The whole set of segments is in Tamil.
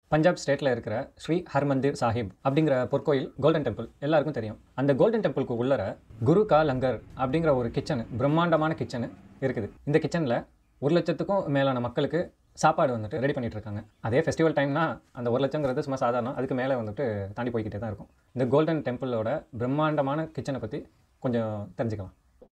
பஞ்சாப் ஸ்டேட்டில் இருக்கிற ஸ்ரீ ஹர்மந்திர் சாஹிப் அப்படிங்கிற பொற்கோயில் கோல்டன் டெம்பிள் எல்லாருக்கும் தெரியும் அந்த கோல்டன் டெம்பிளுக்கு உள்ளர குரு கா லங்கர் அப்படிங்கிற ஒரு கிச்சனு பிரம்மாண்டமான கிச்சனு இருக்குது இந்த கிச்சனில் ஒரு லட்சத்துக்கும் மேலான மக்களுக்கு சாப்பாடு வந்துட்டு ரெடி பண்ணிட்டு இருக்காங்க அதே ஃபெஸ்டிவல் டைம்னா அந்த ஒரு லட்சங்கிறது சும்மா சாதாரணம் அதுக்கு மேலே வந்துட்டு தாண்டி போய்கிட்டே தான் இருக்கும் இந்த கோல்டன் டெம்பிளோட பிரம்மாண்டமான கிச்சனை பற்றி கொஞ்சம் தெரிஞ்சுக்கலாம்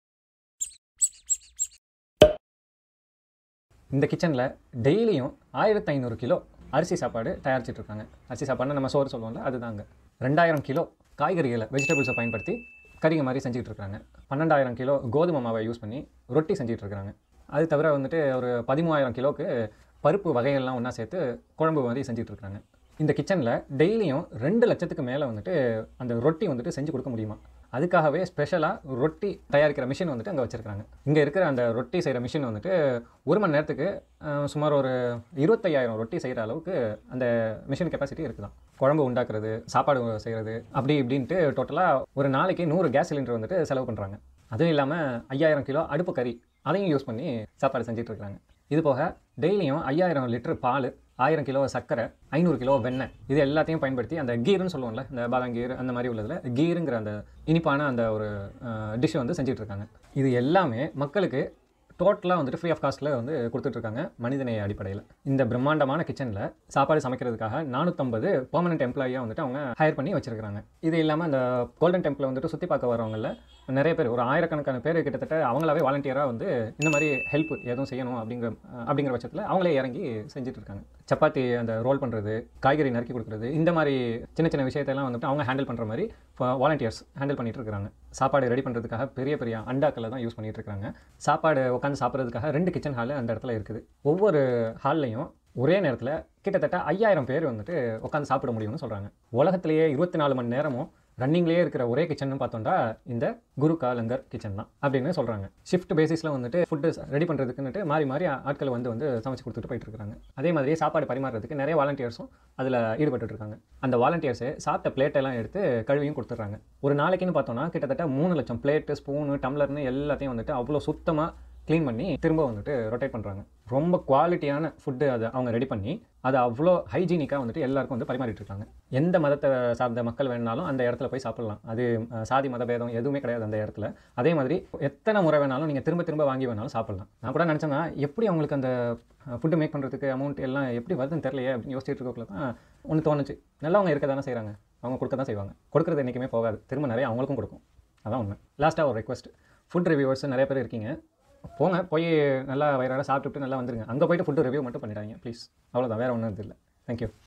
இந்த கிச்சனில் டெய்லியும் ஆயிரத்தி ஐநூறு கிலோ அரிசி சாப்பாடு தயாரிச்சிட்டு இருக்காங்க அரிசி சாப்பாடுன்னு நம்ம சோறு சொல்லுவோம்ல அதுதாங்க ரெண்டாயிரம் கிலோ காய்கறிகளை வெஜிடபிள்ஸை பயன்படுத்தி கறிங்க மாதிரி செஞ்சுட்டு இருக்காங்க பன்னெண்டாயிரம் கிலோ கோதுமை மாவை யூஸ் பண்ணி ரொட்டி செஞ்சுட்டு இருக்காங்க அது தவிர வந்துட்டு ஒரு பதிமூவாயிரம் கிலோவுக்கு பருப்பு வகைகள்லாம் ஒன்றா சேர்த்து குழம்பு மாதிரி செஞ்சுட்டு இருக்காங்க இந்த கிச்சனில் டெய்லியும் ரெண்டு லட்சத்துக்கு மேலே வந்துட்டு அந்த ரொட்டி வந்துட்டு செஞ்சு கொடுக்க முடியுமா அதுக்காகவே ஸ்பெஷலாக ரொட்டி தயாரிக்கிற மிஷின் வந்துட்டு அங்கே வச்சுருக்காங்க இங்கே இருக்கிற அந்த ரொட்டி செய்கிற மிஷின் வந்துட்டு ஒரு மணி நேரத்துக்கு அஹ், சுமார் ஒரு இருபத்தையாயிரம் ரொட்டி செய்கிற அளவுக்கு அந்த மிஷின் கெப்பாசிட்டி இருக்குதான் குழம்பு உண்டாக்குறது சாப்பாடு செய்கிறது அப்படி இப்படின்ட்டு டோட்டலாக ஒரு நாளைக்கு நூறு கேஸ் சிலிண்டர் வந்துட்டு செலவு பண்ணுறாங்க அதுவும் இல்லாமல் ஐயாயிரம் கிலோ அடுப்பு கறி அதையும் யூஸ் பண்ணி சாப்பாடு செஞ்சுட்டு இருக்காங்க இது போக டெய்லியும் ஐயாயிரம் லிட்டர் பால் ஆயிரம் கிலோ சர்க்கரை ஐநூறு கிலோ வெண்ணெய் இது எல்லாத்தையும் பயன்படுத்தி அந்த கீர்னு சொல்லுவோம்ல இந்த பாதாம் கீர் அந்த மாதிரி உள்ளதில் கீருங்கிற அந்த இனிப்பான அந்த ஒரு டிஷ் வந்து செஞ்சுட்டு இருக்காங்க இது எல்லாமே மக்களுக்கு டோட்டலாக வந்துட்டு ஃப்ரீ ஆஃப் காஸ்ட்டில் வந்து கொடுத்துட்ருக்காங்க மனிதநேய அடிப்படையில் இந்த பிரம்மாண்டமான கிச்சனில் சாப்பாடு சமைக்கிறதுக்காக நானூற்றம்பது பெர்மனெண்ட் எம்ப்ளாயியாக வந்துட்டு அவங்க ஹையர் பண்ணி வச்சிருக்காங்க இது இல்லாமல் அந்த கோல்டன் டெம்பிளை வந்துட்டு சுற்றி பார்க்க வரவங்கள நிறைய பேர் ஒரு ஆயிரக்கணக்கான பேர் கிட்டத்தட்ட அவங்களாவே வாலண்டியராக வந்து இந்த மாதிரி ஹெல்ப் எதுவும் செய்யணும் அப்படிங்கிற அப்படிங்கிற பட்சத்தில் அவங்களே இறங்கி செஞ்சுட்டு இருக்காங்க சப்பாத்தி அந்த ரோல் பண்ணுறது காய்கறி நறுக்கி கொடுக்குறது இந்த மாதிரி சின்ன சின்ன விஷயத்தெல்லாம் வந்துட்டு அவங்க ஹேண்டில் பண்ணுற மாதிரி வாலண்டியர்ஸ் ஹேண்டில் பண்ணிட்டு இருக்காங்க சாப்பாடு ரெடி பண்ணுறதுக்காக பெரிய பெரிய அண்டாக்களை தான் யூஸ் பண்ணிட்டு இருக்காங்க சாப்பாடு உட்காந்து சாப்பிட்றதுக்காக ரெண்டு கிச்சன் ஹால் அந்த இடத்துல இருக்குது ஒவ்வொரு ஹால்லையும் ஒரே நேரத்தில் கிட்டத்தட்ட ஐயாயிரம் பேர் வந்துட்டு உட்காந்து சாப்பிட முடியும்னு சொல்கிறாங்க உலகத்திலேயே இருபத்தி நாலு மணி நேரமும் ரன்னிங்லேயே இருக்கிற ஒரே கிச்சன் பார்த்தோம்னா இந்த குரு கா லங்கர் கிச்சன் தான் அப்படின்னு சொல்கிறாங்க ஷிஃப்ட் பேசிஸில் வந்துட்டு ஃபுட்டு ரெடி பண்ணுறதுக்குன்னுட்டு மாறி மாறி ஆட்கள் வந்து வந்து சமைச்சு கொடுத்துட்டு போயிட்டு இருக்காங்க அதே மாதிரியே சாப்பாடு பரிமாறுறதுக்கு நிறைய வாலண்டியர்ஸும் அதில் ஈடுபட்டு இருக்காங்க அந்த வாலண்டியர்ஸே சாப்பிட்ட பிளேட்டெல்லாம் எடுத்து கழுவியும் கொடுத்துட்றாங்க ஒரு நாளைக்குன்னு பார்த்தோம்னா கிட்டத்தட்ட மூணு லட்சம் பிளேட்டு ஸ்பூனு டம்ளர்னு எல்லாத்தையும் வந்துட்டு அவ்வளோ சுத்தமாக க்ளீன் பண்ணி திரும்ப வந்துட்டு ரொட்டேட் பண்ணுறாங்க ரொம்ப குவாலிட்டியான ஃபுட்டு அதை அவங்க ரெடி பண்ணி அதை அவ்வளோ ஹைஜீனிக்காக வந்துட்டு எல்லாருக்கும் வந்து பரிமாறிட்டு இருக்காங்க எந்த மதத்தை சார்ந்த மக்கள் வேணாலும் அந்த இடத்துல போய் சாப்பிடலாம் அது அஹ், சாதி மத பேதம் எதுவுமே கிடையாது அந்த இடத்துல அதே மாதிரி எத்தனை முறை வேணாலும் நீங்கள் திரும்ப திரும்ப வாங்கி வேணாலும் சாப்பிடலாம் நான் கூட நினச்சேன்னா எப்படி அவங்களுக்கு அந்த ஃபுட்டு மேக் பண்ணுறதுக்கு அமௌண்ட் எல்லாம் எப்படி வருதுன்னு தெரியலையே அப்படின்னு யோசிச்சுட்டு இருக்கக்குள்ள தான் ஒன்று தோணுச்சு நல்லவங்க இருக்க தானே செய்கிறாங்க அவங்க கொடுக்க தான் செய்வாங்க கொடுக்குறது என்றைக்குமே போகாது திரும்ப நிறைய அவங்களுக்கும் கொடுக்கும் அதான் உண்மை லாஸ்ட்டாக ஒரு ரெக்வஸ்ட் ஃபுட் ரிவ்யூவர்ஸ் நிறைய பேர் இருக்கீங்க போங்க போய் நல்லா வயிறார சாப்பிட்டுட்டு நல்லா வந்துருங்க அங்கே போயிட்டு ஃபுட்டு ரிவ்யூ மட்டும் பண்ணிடாதீங்க ப்ளீஸ் அவ்வளோதான் வேறு ஒன்றும் இல்லை தேங்க்யூ